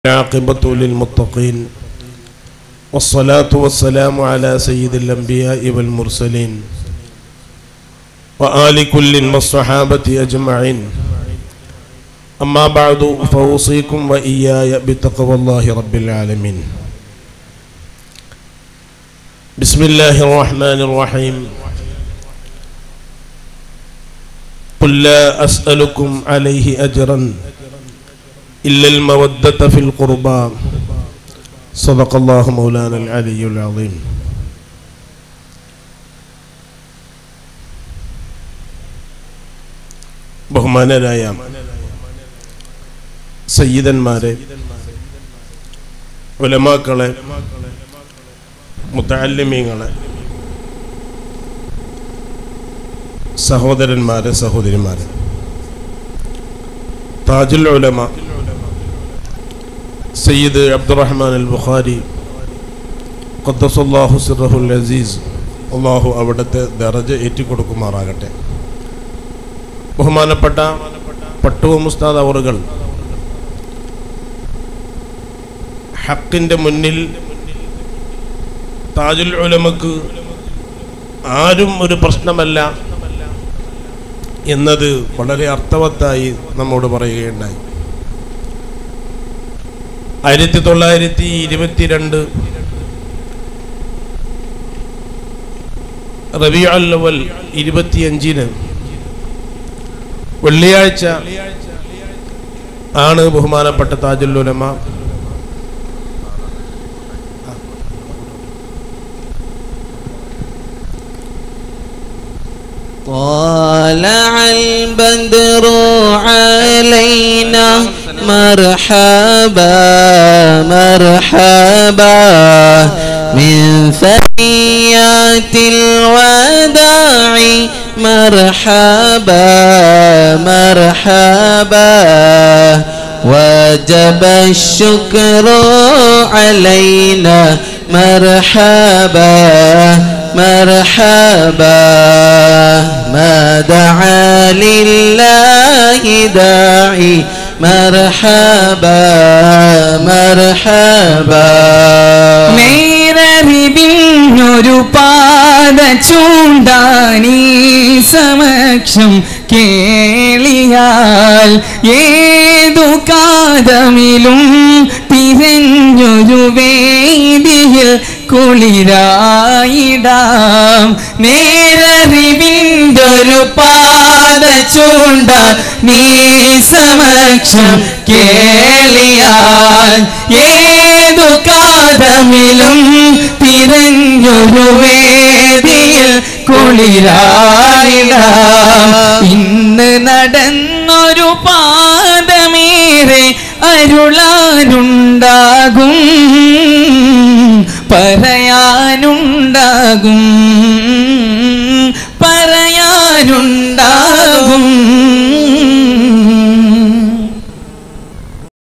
العاقبة للمتقين والصلاة والسلام على سيد الأنبياء والمرسلين وآل كل والصحابة أجمعين أما بعد فأوصيكم وإياي بتقوى الله رب العالمين بسم الله الرحمن الرحيم قل لا أسألكم عليه أجرا إلا المودة في القربى صدق الله مولانا العلي العظيم ബഹുമാനരായ സയ്യിദന്മാരെ ഉലമാക്കളെ മുത്തല്ലിമീങ്ങളെ സഹോദരന്മാരെ സഹോദരിമാരെ താജുൽ ഉലമ സയ്യിദ് അബ്ദുറഹ്മാൻ അൽ ബുഖാരി ഖദ്ദസല്ലാഹു സിറഹുൽ അസീസ് അള്ളാഹു അവിടുത്തെ ദറജ ഏറ്റിക്കൊടുക്കുമാറാകട്ടെ ബഹുമാനപ്പെട്ട പട്ടുവ മുസ്താദ് അവറുകൾ ഹക്കിൻ്റെ മുന്നിൽ താജുൽ ഉലമക്ക് ആരും ഒരു പ്രശ്നമല്ല എന്നത് വളരെ അർത്ഥവത്തായി നമ്മോട് പറയുകയുണ്ടായി ആയിരത്തി തൊള്ളായിരത്തി ഇരുപത്തിരണ്ട് റബി അല്ലവൽ ഇരുപത്തിയഞ്ചിന് വെള്ളിയാഴ്ച ആണ് ബഹുമാനപ്പെട്ട താജുൽ ഉലമ طالع البدر علينا مرحبا مرحبا من ثنيات الوداع مرحبا مرحبا وجب الشكر علينا مرحبا مرحبا ما دعا لله داعي مرحبا مرحبا നേരറിവിഞ്ഞൊരു പാത ചൂണ്ടാനീ സമക്ഷം കേളിയാൽ ഏതു കാതമിലും തിരഞ്ഞൊരു വേദിയിൽ കുളിരായിടാം നേരറിവിൻ്റൊരു പാത ചൂണ്ട നീ സമക്ഷം കേളിയാൽ ഏതു കാതമിലും തിരഞ്ഞൊരു വേദിയിൽ കുളിരായിടാം ഇന്ന് നടന്നൊരു പാദമേറെ അരുളാനുണ്ടാകും പറയാനുണ്ടാകും